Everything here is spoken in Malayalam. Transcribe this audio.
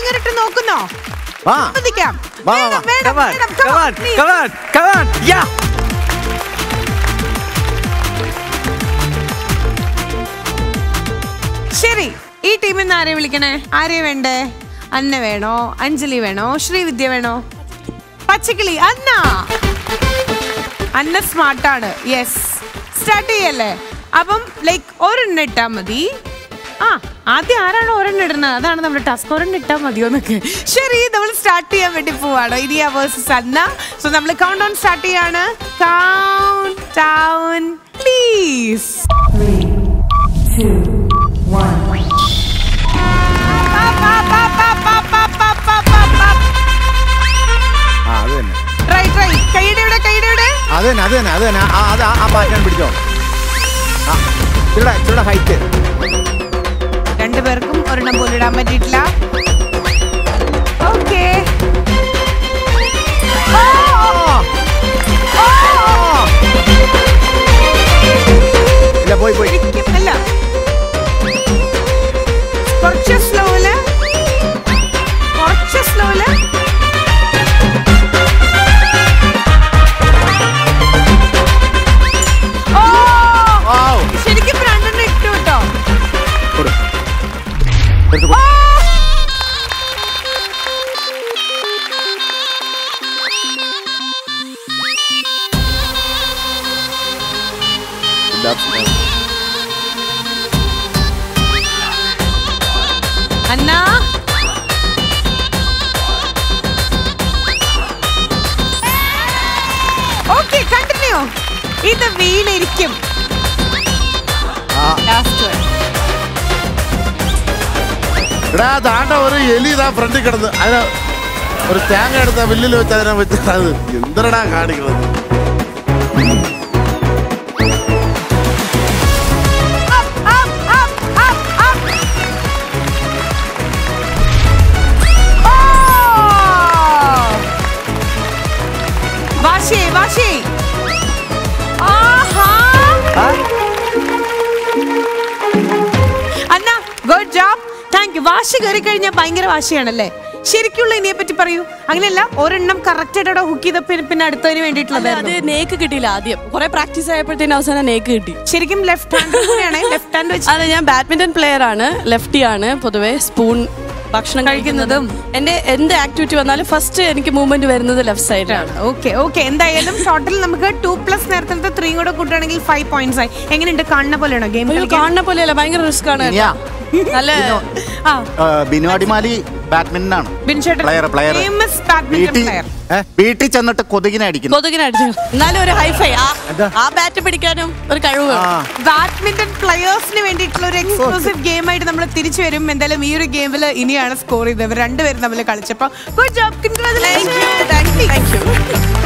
ഹാങ്ങർ ഇട്ട് നോക്കുന്നോ വാ സമ്മതിക്കാം വാ, വാ, വേണം, വാ. വേണം, Come on, വേണം. come on, please. come on, come on. Yeah. ശരി ഈ ടീമിൽ നിന്ന് ആരെയും വിളിക്കണേ ആരെയും വേണ്ടേ അന്ന വേണോ അഞ്ജലി വേണോ ശ്രീവിദ്യ വേണോ പച്ചക്കിളി അന്ന അന്ന സ്മാർട്ടാണ് യെസ് സ്റ്റാർട്ട് ചെയ്യല്ലേ അപ്പം ലൈക്ക് ഒരെണ്ണം ഇട്ടാ മതി ആ ആദ്യം ആരാണ് ഒരെണ്ണം ഇടുന്നത് അതാണ് നമ്മുടെ ടാസ്ക് ഒരെണ്ണം ഇട്ടാ മതിയോ എന്നൊക്കെ ശരി നമ്മൾ സ്റ്റാർട്ട് ചെയ്യാൻ വേണ്ടി പോവാണ് ഇനിയ വേഴ്സസ് അന്ന സോ നമ്മൾ കൗണ്ട് ഡൗൺ സ്റ്റാർട്ട് ചെയ്യാണ് കൗണ്ട് ഡൗൺ പ്ലീസ് ആ അത് തന്നെ റൈറ്റ് റൈറ്റ് കൈയുടെ ഇവിടെ കൈയുടെ ഇവിടെ അത് തന്നെ അത് തന്നെ അത് തന്നെ ആ അത് ആ- ആ പാറ്റേൺ പിടിച്ചോ ആ ഇച്ചിരുടെ ഇച്ചിരുടെ ഹൈറ്റ് രണ്ടുപേർക്കും ഒരെണ്ണം പോലും ഇടാൻ പറ്റിയിട്ടില്ല ഓക്കെ ഇല്ല പോയി പോയി അല്ല കുറച്ച് സ്ലോയില് കുറച്ച് സ്ലോയില് ഓ Wow. ശരിക്കും ഇപ്പൊ രണ്ടെണ്ണം ഇട്ടു കേട്ടോ കൊടു. എടുത്ത് കൊടു. ഇല്ല, അന്ന ഓക്കെ കണ്ടിന്യൂ ഇത് വീണിരിക്കും ആ ലാസ്റ്റ് എടാ താണ്ട ഒരു എലി ഇതാ ഫ്രണ്ടിൽ കിടന്ന് അതിന് ഒരു തേങ്ങ എടുത്ത വില്ലിൽ വെച്ച് അതിനെ വെച്ച് അത് എന്തരടാ കാണിക്കുന്നത് വാശി വാശി ആഹാ Anna good job thank you വാശി കയറി കഴിഞ്ഞാൽ ഭയങ്കര വാശിയാണല്ലേ ശരിക്കുള്ള ഇനിയെ പറ്റി പറയൂ അങ്ങനെയല്ല ഒരെണ്ണം കറക്റ്റ് ആയിട്ട് ഹുക്ക് ചെയ്ത പിന്നെ പിന്നെ അടുത്തതിന് അത് വേണ്ടിയിട്ടുള്ളത് നേക്ക് കിട്ടിയില്ല ആദ്യം കുറെ പ്രാക്ടീസ് ആയപ്പോഴത്തേനും അവസാനം നേക്ക് കിട്ടി ശരിക്കും ലെഫ്റ്റ് ഹാൻഡ് കൂടിയാണ് ലെഫ്റ്റ് ഹാൻഡ് വെച്ച് അതെ ഞാൻ ബാഡ്മിന്റൺ പ്ലെയർ ആണ് ലെഫ്റ്റി ആണ് പൊതുവെ സ്പൂൺ ഭക്ഷണം കഴിക്കുന്നതും എന്റെ എന്ത് ആക്ടിവിറ്റി വന്നാലും ഫസ്റ്റ് എനിക്ക് മൂവ്മെന്റ് വരുന്നത് ലെഫ്റ്റ് സൈഡിലാണ് ഓക്കെ ഓക്കെ എന്തായാലും ടോട്ടൽ നമുക്ക് ടു പ്ലസ് നേരത്തെ ത്രീ കൂടെ കൂട്ടുകയാണെങ്കിൽ ഫൈവ് പോയിന്റ്സ് ആയി എങ്ങനെയുണ്ട് കാണുന്ന പോലെയാണോ ഗെയിം അയ്യോ കാണുന്ന പോലെയല്ല ഭയങ്കര റിസ്ക് ആണ് ഇനിയാ? നല്ല ആ ആ, ബിനു അടിമാലി ബാഡ്മിന്റൺ ആണ് ബിൻചേട്ടൻ Player, player. ഫേമസ് ബാഡ്മിന്റൺ വീട്ടിൽ പ്ലെയർ ഏ, വീട്ടിൽ ചെന്നിട്ട് കൊതുകിനെ അടിക്കുന്നു കൊതുകിനടിച്ചു എന്നാലും ഒരു ഹൈഫൈ ആ എന്താ? ആ ബാറ്റ് പിടിക്കാനും ഒരു കഴിവ് ആ വേണം. ബാഡ്മിന്റൺ പ്ലെയേഴ്സിന് വേണ്ടിയിട്ടുള്ള ഒരു എക്സ്ക്ലൂസീവ് ഗെയിം ആയിട്ട് നമ്മൾ തിരിച്ചു വരും എന്തായാലും ഈ ഒരു ഗെയിമിൽ ഇനിയാണ് സ്കോർ ചെയ്തത് ഇവർ രണ്ടുപേരും തമ്മിൽ കളിച്ചപ്പോൾ good job Thank you, thank you, thank you.